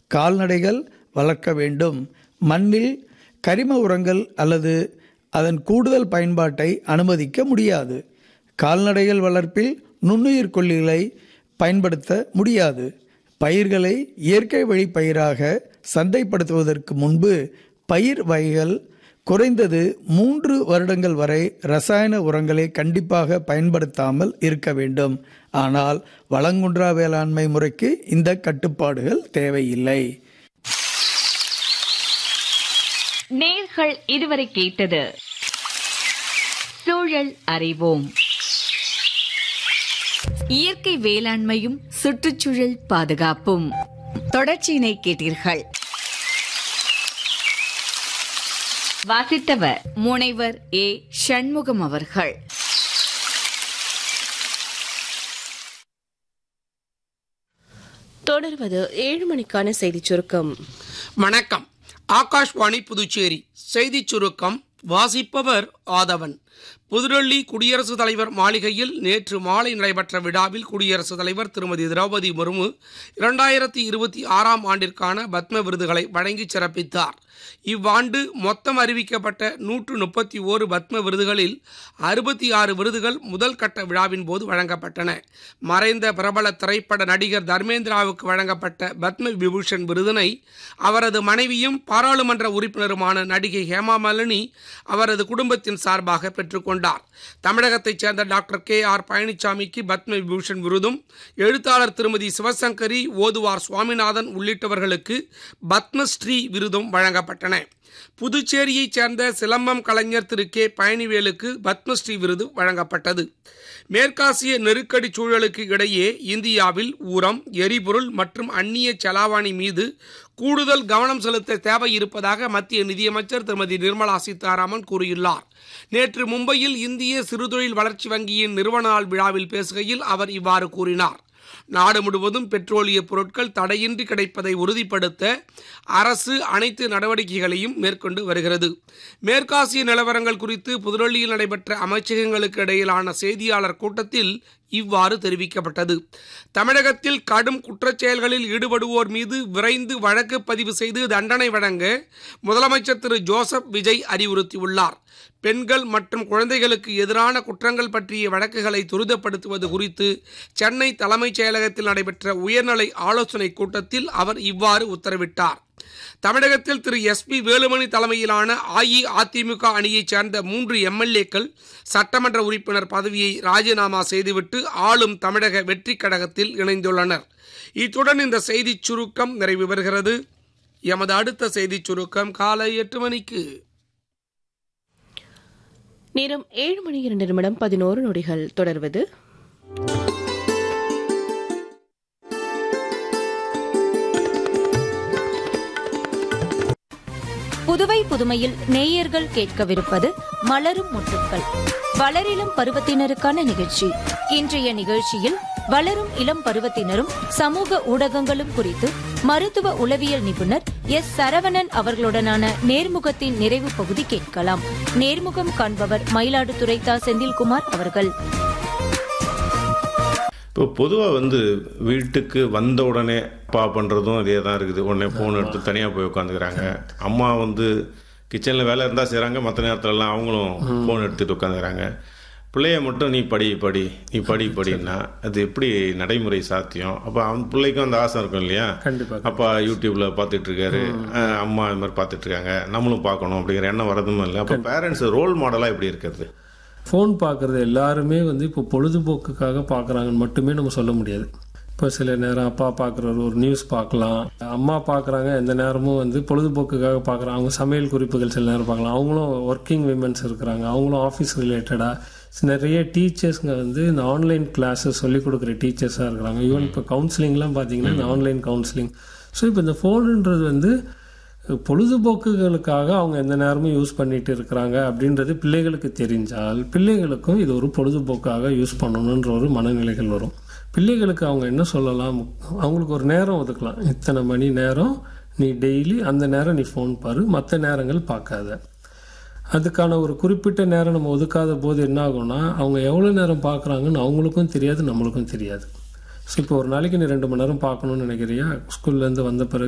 கால்நடைகள் வளர்க்க வேண்டும் மண்ணில் கரிம உரங்கள் அல்லது அதன் கூடுதல் பயன்பாட்டை அனுமதிக்க முடியாது கால்நடைகள் வளர்ப்பில் நுண்ணுயிர் கொல்லிகளை பயன்படுத்த முடியாது பயிர்களை இயற்கை வழி பயிராக சந்தைப்படுத்துவதற்கு முன்பு பயிர் வகைகள் குறைந்தது மூன்று வருடங்கள் வரை ரசாயன உரங்களை கண்டிப்பாக பயன்படுத்தாமல் இருக்க வேண்டும் ஆனால் வளங்குன்றா வேளாண்மை முறைக்கு இந்த கட்டுப்பாடுகள் தேவையில்லை நேர்கள் இதுவரை கேட்டது சூழல் அறிவோம் இயற்கை வேளாண்மையும் சுற்றுச்சூழல் பாதுகாப்பும் தொடர்ச்சியினை கேட்டீர்கள் வாசித்தவர் முனைவர் ஏ சண்முகம் அவர்கள் தொடர்வது ஏழு மணிக்கான செய்திச் சுருக்கம் வணக்கம் ஆகாஷ்வாணி புதுச்சேரி செய்திச் சுருக்கம் வாசிப்பவர் ஆதவன் புதுடெல்லி குடியரசுத் தலைவர் மாளிகையில் நேற்று மாலை நடைபெற்ற விழாவில் குடியரசுத் தலைவர் திருமதி திரௌபதி முர்மு இரண்டாயிரத்தி இருபத்தி ஆறாம் ஆண்டிற்கான பத்ம விருதுகளை வழங்கி சிறப்பித்தார் இவ்வாண்டு மொத்தம் அறிவிக்கப்பட்ட நூற்று முப்பத்தி ஓரு பத்ம விருதுகளில் அறுபத்தி ஆறு விருதுகள் முதல் கட்ட விழாவின் போது வழங்கப்பட்டன மறைந்த பிரபல திரைப்பட நடிகர் தர்மேந்திராவுக்கு வழங்கப்பட்ட பத்ம விபூஷன் விருதினை அவரது மனைவியும் பாராளுமன்ற உறுப்பினருமான நடிகை ஹேமா மாலினி அவரது குடும்பத்தின் சார்பாக பெற்றுக்கொண்டார் தமிழகத்தைச் சேர்ந்த டாக்டர் கே ஆர் பழனிசாமிக்கு பத்ம விபூஷன் விருதும் எழுத்தாளர் திருமதி சிவசங்கரி ஓதுவார் சுவாமிநாதன் உள்ளிட்டவர்களுக்கு பத்மஸ்ரீ விருதும் வழங்கப்பட்டன புதுச்சேரியைச் சேர்ந்த சிலம்பம் கலைஞர் திரு கே பழனிவேலுக்கு பத்மஸ்ரீ விருது வழங்கப்பட்டது மேற்காசிய நெருக்கடி சூழலுக்கு இடையே இந்தியாவில் உரம் எரிபொருள் மற்றும் அந்நிய செலாவணி மீது கூடுதல் கவனம் செலுத்த தேவை இருப்பதாக மத்திய நிதியமைச்சர் திருமதி நிர்மலா சீதாராமன் கூறியுள்ளார் நேற்று மும்பையில் இந்திய சிறுதொழில் வளர்ச்சி வங்கியின் நிறுவன நாள் விழாவில் பேசுகையில் அவர் இவ்வாறு கூறினார் நாடு முழுவதும் பெட்ரோலிய பொருட்கள் தடையின்றி கிடைப்பதை உறுதிப்படுத்த அரசு அனைத்து நடவடிக்கைகளையும் மேற்கொண்டு வருகிறது மேற்காசிய நிலவரங்கள் குறித்து புதுடெல்லியில் நடைபெற்ற அமைச்சகங்களுக்கு இடையிலான செய்தியாளர் கூட்டத்தில் இவ்வாறு தெரிவிக்கப்பட்டது தமிழகத்தில் கடும் குற்றச்செயல்களில் ஈடுபடுவோர் மீது விரைந்து வழக்கு பதிவு செய்து தண்டனை வழங்க முதலமைச்சர் திரு ஜோசப் விஜய் அறிவுறுத்தியுள்ளார் பெண்கள் மற்றும் குழந்தைகளுக்கு எதிரான குற்றங்கள் பற்றிய வழக்குகளை துரிதப்படுத்துவது குறித்து சென்னை தலைமைச் செயலகத்தில் நடைபெற்ற உயர்நிலை ஆலோசனைக் கூட்டத்தில் அவர் இவ்வாறு உத்தரவிட்டார் தமிழகத்தில் திரு எஸ் பி வேலுமணி தலைமையிலான அஇஅதிமுக அணியைச் சேர்ந்த மூன்று எம்எல்ஏக்கள் சட்டமன்ற உறுப்பினர் பதவியை ராஜினாமா செய்துவிட்டு ஆளும் தமிழக வெற்றி கழகத்தில் இணைந்துள்ளனர் இத்துடன் இந்த செய்திச் சுருக்கம் நிறைவு பெறுகிறது எமது அடுத்த செய்திச் சுருக்கம் காலை எட்டு மணிக்கு நேரம் ஏழு மணி இரண்டு நிமிடம் பதினோரு நொடிகள் தொடர்வது புதுவை புதுமையில் நேயர்கள் கேட்கவிருப்பது மலரும் முட்டுக்கள் வளரிளம் பருவத்தினருக்கான நிகழ்ச்சி இன்றைய நிகழ்ச்சியில் வளரும் இளம் பருவத்தினரும் சமூக ஊடகங்களும் குறித்து மருத்துவ உளவியல் நிபுணர் எஸ் சரவணன் அவர்களுடனான நேர்முகத்தின் நிறைவு பகுதி கேட்கலாம் நேர்முகம் காண்பவர் மயிலாடுதுறை தா செந்தில்குமார் அவர்கள் இப்போ பொதுவாக வந்து வீட்டுக்கு வந்த உடனே அப்பா பண்ணுறதும் இதே தான் இருக்குது உடனே ஃபோன் எடுத்து தனியாக போய் உட்காந்துக்கிறாங்க அம்மா வந்து கிச்சனில் வேலை இருந்தால் செய்கிறாங்க மற்ற நேரத்துலலாம் அவங்களும் ஃபோன் எடுத்துகிட்டு உட்காந்துக்கிறாங்க பிள்ளைய மட்டும் நீ படி படி நீ படி படின்னா அது எப்படி நடைமுறை சாத்தியம் அப்போ அவன் பிள்ளைக்கும் அந்த ஆசை இருக்கும் இல்லையா கண்டிப்பா. அப்பா யூடியூப்ல பார்த்துட்டு இருக்காரு அஹ் அம்மா இது மாதிரி பார்த்துட்டு இருக்காங்க நம்மளும் பார்க்கணும் அப்படிங்கிற எண்ணம் வரதும் இல்லை அப்போ பேரண்ட்ஸ் ரோல் மாடலாக எப்படி இருக்கிறது ஃபோன் பார்க்குறது எல்லாருமே வந்து இப்போ பொழுதுபோக்குக்காக பார்க்குறாங்கன்னு மட்டுமே நம்ம சொல்ல முடியாது இப்போ சில நேரம் அப்பா பார்க்குறாரு ஒரு நியூஸ் பார்க்கலாம் அம்மா பார்க்குறாங்க எந்த நேரமும் வந்து பொழுதுபோக்குக்காக பார்க்குறாங்க அவங்க சமையல் குறிப்புகள் சில நேரம் பார்க்கலாம் அவங்களும் ஒர்க்கிங் விமென்ஸ் இருக்கிறாங்க அவங்களும் ஆஃபீஸ் ரிலேட்டடாக நிறைய டீச்சர்ஸ்ங்க வந்து இந்த ஆன்லைன் கிளாஸஸ் சொல்லிக் கொடுக்குற டீச்சர்ஸாக இருக்கிறாங்க ஈவன் இப்போ கவுன்சிலிங்லாம் பார்த்தீங்கன்னா இந்த ஆன்லைன் கவுன்சிலிங் ஸோ இப்போ இந்த ஃபோனுன்றது வந்து பொழுதுபோக்குகளுக்காக அவங்க எந்த நேரமும் யூஸ் பண்ணிட்டு இருக்கிறாங்க அப்படின்றது பிள்ளைகளுக்கு தெரிஞ்சால் பிள்ளைகளுக்கும் இது ஒரு பொழுதுபோக்காக யூஸ் பண்ணணுன்ற ஒரு மனநிலைகள் வரும் பிள்ளைகளுக்கு அவங்க என்ன சொல்லலாம் அவங்களுக்கு ஒரு நேரம் ஒதுக்கலாம் இத்தனை மணி நேரம் நீ டெய்லி அந்த நேரம் நீ ஃபோன் பாரு மற்ற நேரங்கள் பார்க்காத அதுக்கான ஒரு குறிப்பிட்ட நேரம் நம்ம ஒதுக்காத போது என்ன ஆகும்னா அவங்க எவ்வளோ நேரம் பார்க்குறாங்கன்னு அவங்களுக்கும் தெரியாது நம்மளுக்கும் தெரியாது ஸோ இப்போ ஒரு நாளைக்கு நீ ரெண்டு மணி நேரம் பார்க்கணும்னு நினைக்கிறியா ஸ்கூல்லேருந்து வந்த பிறகு